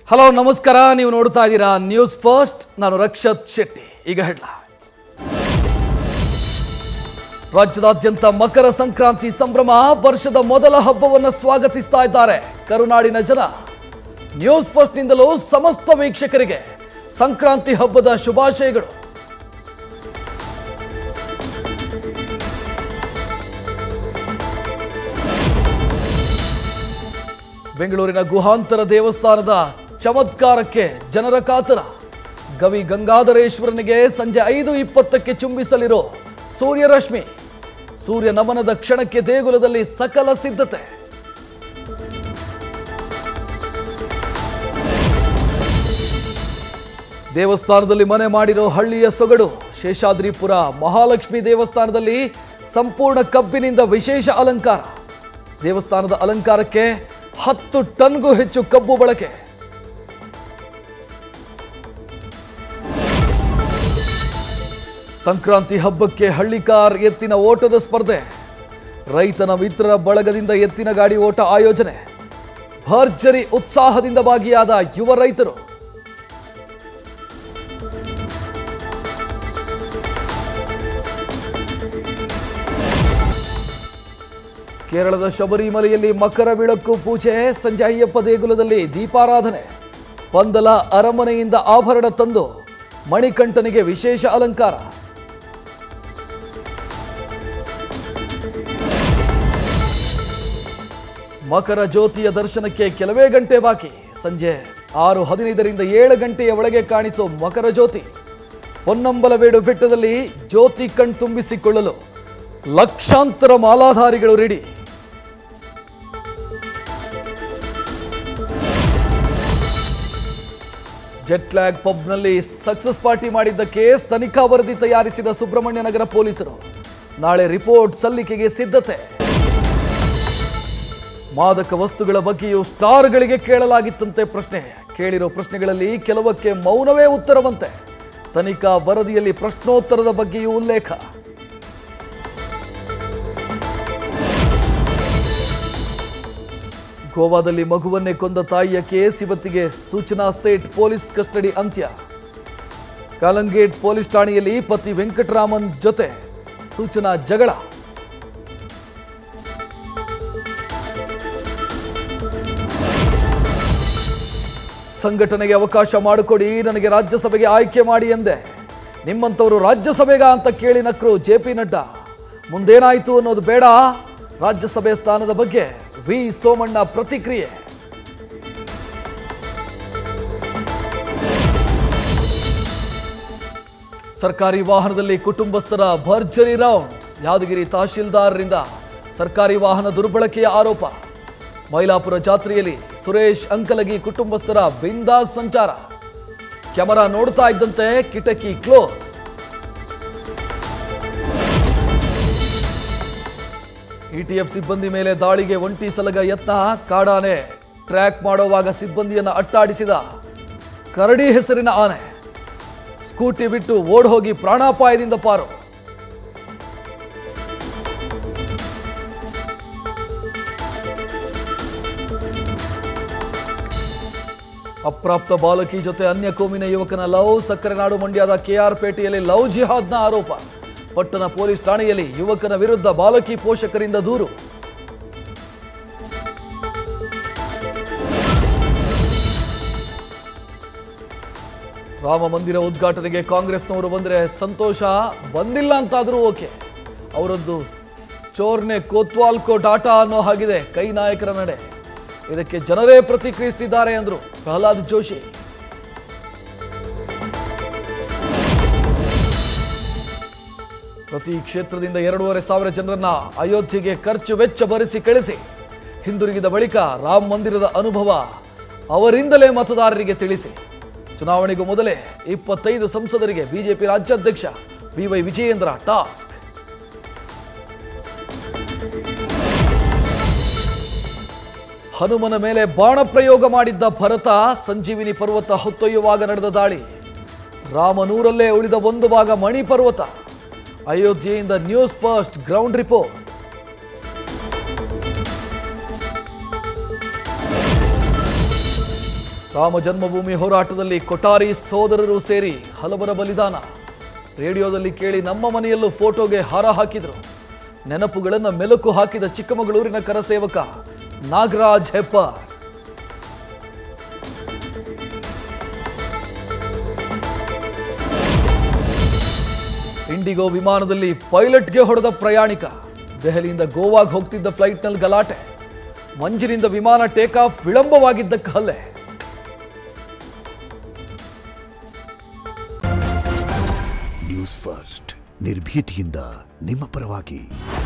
hello ನಮಸ್ಕಾರ ನೀವು ನೋಡ್ತಾ ಇದ್ದೀರಾ ನ್ಯೂಸ್ ಫಸ್ಟ್ ನಾನು ರಕ್ಷತ್ ಶೆಟ್ಟಿ ಈಗ ಹೆಡ್ಲೈನ್ಸ್ ರಾಜ್ಯದಾದ್ಯಂತ ಮಕರ ಸಂಕ್ರಾಂತಿ ಸಂಭ್ರಮ ವರ್ಷದ ಮೊದಲ ಹಬ್ಬವನ್ನು ಸ್ವಾಗತಿಸ್ತಾ ಇದ್ದಾರೆ ಕರುನಾಡಿನ ಜನ ನ್ಯೂಸ್ ಫಸ್ಟ್ನಿಂದಲೂ ಸಮಸ್ತ ವೀಕ್ಷಕರಿಗೆ ಸಂಕ್ರಾಂತಿ ಹಬ್ಬದ ಶುಭಾಶಯಗಳು ಬೆಂಗಳೂರಿನ ಗುಹಾಂತರ ದೇವಸ್ಥಾನದ ಚಮತ್ಕಾರಕ್ಕೆ ಜನರ ಕಾತರ ಗವಿ ಗಂಗಾಧರೇಶ್ವರನಿಗೆ ಸಂಜೆ ಐದು ಇಪ್ಪತ್ತಕ್ಕೆ ಚುಂಬಿಸಲಿರೋ ಸೂರ್ಯರಶ್ಮಿ ಸೂರ್ಯ ನಮನದ ಕ್ಷಣಕ್ಕೆ ದೇಗುಲದಲ್ಲಿ ಸಕಲ ಸಿದ್ಧತೆ ದೇವಸ್ಥಾನದಲ್ಲಿ ಮನೆ ಮಾಡಿರೋ ಹಳ್ಳಿಯ ಸೊಗಡು ಶೇಷಾದ್ರಿಪುರ ಮಹಾಲಕ್ಷ್ಮಿ ದೇವಸ್ಥಾನದಲ್ಲಿ ಸಂಪೂರ್ಣ ಕಬ್ಬಿನಿಂದ ವಿಶೇಷ ಅಲಂಕಾರ ದೇವಸ್ಥಾನದ ಅಲಂಕಾರಕ್ಕೆ ಹತ್ತು ಟನ್ಗೂ ಹೆಚ್ಚು ಕಬ್ಬು ಬಳಕೆ ಸಂಕ್ರಾಂತಿ ಹಬ್ಬಕ್ಕೆ ಹಳ್ಳಿಕಾರ್ ಎತ್ತಿನ ಓಟದ ಸ್ಪರ್ಧೆ ರೈತನ ಮಿತ್ರರ ಬಳಗದಿಂದ ಎತ್ತಿನ ಗಾಡಿ ಓಟ ಆಯೋಜನೆ ಭರ್ಜರಿ ಉತ್ಸಾಹದಿಂದ ಭಾಗಿಯಾದ ಯುವ ರೈತರು ಕೇರಳದ ಶಬರಿಮಲೆಯಲ್ಲಿ ಮಕರ ವಿಳಕ್ಕು ಪೂಜೆ ಸಂಜೆ ಅಯ್ಯಪ್ಪ ದೇಗುಲದಲ್ಲಿ ದೀಪಾರಾಧನೆ ಪಂದಲ ಅರಮನೆಯಿಂದ ಆಭರಣ ತಂದು ಮಣಿಕಂಠನಿಗೆ ವಿಶೇಷ ಅಲಂಕಾರ ಮಕರ ಜ್ಯೋತಿಯ ದರ್ಶನಕ್ಕೆ ಕೆಲವೇ ಗಂಟೆ ಬಾಕಿ ಸಂಜೆ ಆರು ಹದಿನೈದರಿಂದ ಏಳು ಗಂಟೆಯ ಒಳಗೆ ಕಾಣಿಸೋ ಮಕರ ಜ್ಯೋತಿ ಹೊನ್ನಂಬಲಬೇಡು ಬೆಟ್ಟದಲ್ಲಿ ಜ್ಯೋತಿ ಕಣ್ತುಂಬಿಸಿಕೊಳ್ಳಲು ಲಕ್ಷಾಂತರ ಮಾಲಾಧಾರಿಗಳು ರೆಡಿ ಜೆಟ್ಲ್ಯಾಗ್ ಪಬ್ನಲ್ಲಿ ಸಕ್ಸಸ್ ಪಾರ್ಟಿ ಮಾಡಿದ್ದ ಕೇಸ್ ತನಿಖಾ ವರದಿ ತಯಾರಿಸಿದ ಸುಬ್ರಹ್ಮಣ್ಯ ನಗರ ಪೊಲೀಸರು ನಾಳೆ ರಿಪೋರ್ಟ್ ಸಲ್ಲಿಕೆಗೆ ಸಿದ್ಧತೆ ಮಾದಕ ವಸ್ತುಗಳ ಬಗ್ಗೆಯೂ ಸ್ಟಾರ್ಗಳಿಗೆ ಕೇಳಲಾಗಿತ್ತಂತೆ ಪ್ರಶ್ನೆ ಕೇಳಿರೋ ಪ್ರಶ್ನೆಗಳಲ್ಲಿ ಕೆಲವಕ್ಕೆ ಮೌನವೇ ಉತ್ತರವಂತೆ ತನಿಖಾ ವರದಿಯಲ್ಲಿ ಪ್ರಶ್ನೋತ್ತರದ ಬಗ್ಗೆಯೂ ಉಲ್ಲೇಖ ಗೋವಾದಲ್ಲಿ ಮಗುವನ್ನೇ ಕೊಂದ ತಾಯಿಯ ಕೇಸ್ ಇವತ್ತಿಗೆ ಸೂಚನಾ ಸೇಟ್ ಪೊಲೀಸ್ ಕಸ್ಟಡಿ ಅಂತ್ಯ ಕಾಲಂಗೇಟ್ ಪೊಲೀಸ್ ಠಾಣೆಯಲ್ಲಿ ಪತಿ ವೆಂಕಟರಾಮನ್ ಜೊತೆ ಸೂಚನಾ ಜಗಳ ಸಂಘಟನೆಗೆ ಅವಕಾಶ ಮಾಡಿಕೊಡಿ ನನಗೆ ರಾಜ್ಯಸಭೆಗೆ ಆಯ್ಕೆ ಮಾಡಿ ಎಂದೆ ನಿಮ್ಮಂಥವರು ರಾಜ್ಯಸಭೆಗ ಅಂತ ಕೇಳಿ ನಕ್ರು ಜೆ ಪಿ ನಡ್ಡಾ ಮುಂದೇನಾಯಿತು ಅನ್ನೋದು ಬೇಡ ರಾಜ್ಯಸಭೆ ಸ್ಥಾನದ ಬಗ್ಗೆ ವಿ ಸೋಮಣ್ಣ ಪ್ರತಿಕ್ರಿಯೆ ಸರ್ಕಾರಿ ವಾಹನದಲ್ಲಿ ಕುಟುಂಬಸ್ಥರ ಭರ್ಜರಿ ರೌಂಡ್ ಯಾದಗಿರಿ ತಹಶೀಲ್ದಾರರಿಂದ ಸರ್ಕಾರಿ ವಾಹನ ದುರ್ಬಳಕೆಯ ಆರೋಪ ಮೈಲಾಪುರ ಜಾತ್ರೆಯಲ್ಲಿ ಸುರೇಶ್ ಅಂಕಲಗಿ ಕುಟುಂಬಸ್ಥರ ಬಿಂದಾಸ್ ಸಂಚಾರ ಕ್ಯಾಮರಾ ನೋಡ್ತಾ ಇದ್ದಂತೆ ಕಿಟಕಿ ಕ್ಲೋಸ್ ಇಟಿಎಫ್ ಸಿಬ್ಬಂದಿ ಮೇಲೆ ದಾಳಿಗೆ ಒಂಟಿ ಸಲಗ ಯತ್ನ ಕಾಡಾನೆ ಟ್ರ್ಯಾಕ್ ಮಾಡುವಾಗ ಸಿಬ್ಬಂದಿಯನ್ನು ಅಟ್ಟಾಡಿಸಿದ ಕರಡಿ ಹೆಸರಿನ ಆನೆ ಸ್ಕೂಟಿ ಬಿಟ್ಟು ಓಡ್ ಹೋಗಿ ಪ್ರಾಣಾಪಾಯದಿಂದ ಪಾರು ಅಪ್ರಾಪ್ತ ಬಾಲಕಿ ಜೊತೆ ಅನ್ಯ ಕೋಮಿನ ಯುವಕನ ಲವ್ ಸಕ್ಕರೆ ನಾಡು ಮಂಡ್ಯದ ಕೆಆರ್ ಪೇಟೆಯಲ್ಲಿ ಲವ್ ಜಿಹಾದ್ನ ಆರೋಪ ಪಟ್ಟಣ ಪೊಲೀಸ್ ಠಾಣೆಯಲ್ಲಿ ಯುವಕನ ವಿರುದ್ಧ ಬಾಲಕಿ ಪೋಷಕರಿಂದ ದೂರು ರಾಮ ಮಂದಿರ ಉದ್ಘಾಟನೆಗೆ ಕಾಂಗ್ರೆಸ್ನವರು ಬಂದರೆ ಸಂತೋಷ ಬಂದಿಲ್ಲ ಅಂತಾದರೂ ಓಕೆ ಅವರದ್ದು ಚೋರ್ನೆ ಕೋತ್ವಾಲ್ ಕೋ ಟಾಟಾ ಅನ್ನೋ ಹಾಗಿದೆ ಕೈ ನಾಯಕರ ನಡೆ ಇದಕ್ಕೆ ಜನರೇ ಪ್ರತಿಕ್ರಿಯಿಸುತ್ತಿದ್ದಾರೆ ಅಂದರು ಪ್ರಹ್ಲಾದ್ ಜೋಶಿ ಪ್ರತಿ ಕ್ಷೇತ್ರದಿಂದ ಎರಡೂವರೆ ಸಾವಿರ ಜನರನ್ನ ಅಯೋಧ್ಯೆಗೆ ಖರ್ಚು ವೆಚ್ಚ ಭರಿಸಿ ಕಳಿಸಿ ಹಿಂದಿರುಗಿದ ಬಳಿಕ ರಾಮ ಮಂದಿರದ ಅನುಭವ ಅವರಿಂದಲೇ ಮತದಾರರಿಗೆ ತಿಳಿಸಿ ಚುನಾವಣೆಗೂ ಮೊದಲೇ ಇಪ್ಪತ್ತೈದು ಸಂಸದರಿಗೆ ಬಿಜೆಪಿ ರಾಜ್ಯಾಧ್ಯಕ್ಷ ಬಿವೈ ವಿಜಯೇಂದ್ರ ಟಾಸ್ಕ್ ಹನುಮನ ಮೇಲೆ ಬಾಣ ಪ್ರಯೋಗ ಮಾಡಿದ್ದ ಭರತ ಸಂಜೀವಿನಿ ಪರ್ವತ ಹೊತ್ತೊಯ್ಯುವಾಗ ನಡೆದ ದಾಳಿ ರಾಮನೂರಲ್ಲೇ ಉಳಿದ ಒಂದು ಭಾಗ ಮಣಿ ಪರ್ವತ ಅಯೋಧ್ಯೆಯಿಂದ news first ground report Ram Janmabhoomi ಹೋರಾಟದಲ್ಲಿ ಕೊಠಾರಿ ಸೋದರರು ಸೇರಿ ಹಲವರ ಬಲಿದಾನ ರೇಡಿಯೋದಲ್ಲಿ ಕೇಳಿ ನಮ್ಮ ಮನೆಯಲ್ಲೂ ಫೋಟೋಗೆ ಹಾರ ಹಾಕಿದರು ನೆನಪುಗಳನ್ನು ಮೆಲುಕು ಹಾಕಿದ ಚಿಕ್ಕಮಗಳೂರಿನ ಕರಸೇವಕ ನಾಗರಾಜ್ ಹೆಪ್ಪಾರ್ ಇಂಡಿಗೋ ವಿಮಾನದಲ್ಲಿ ಪೈಲಟ್ಗೆ ಹೊಡೆದ ಪ್ರಯಾಣಿಕ ದೆಹಲಿಯಿಂದ ಗೋವಾಗೆ ಹೋಗ್ತಿದ್ದ ಫ್ಲೈಟ್ನಲ್ಲಿ ಗಲಾಟೆ ಮಂಜಿನಿಂದ ವಿಮಾನ ಟೇಕ್ ಆಫ್ ವಿಳಂಬವಾಗಿದ್ದಕ್ಕೆ ಹಲ್ಲೆ ನ್ಯೂಸ್ ಫಸ್ಟ್ ನಿರ್ಭೀತಿಯಿಂದ ನಿಮ್ಮ ಪರವಾಗಿ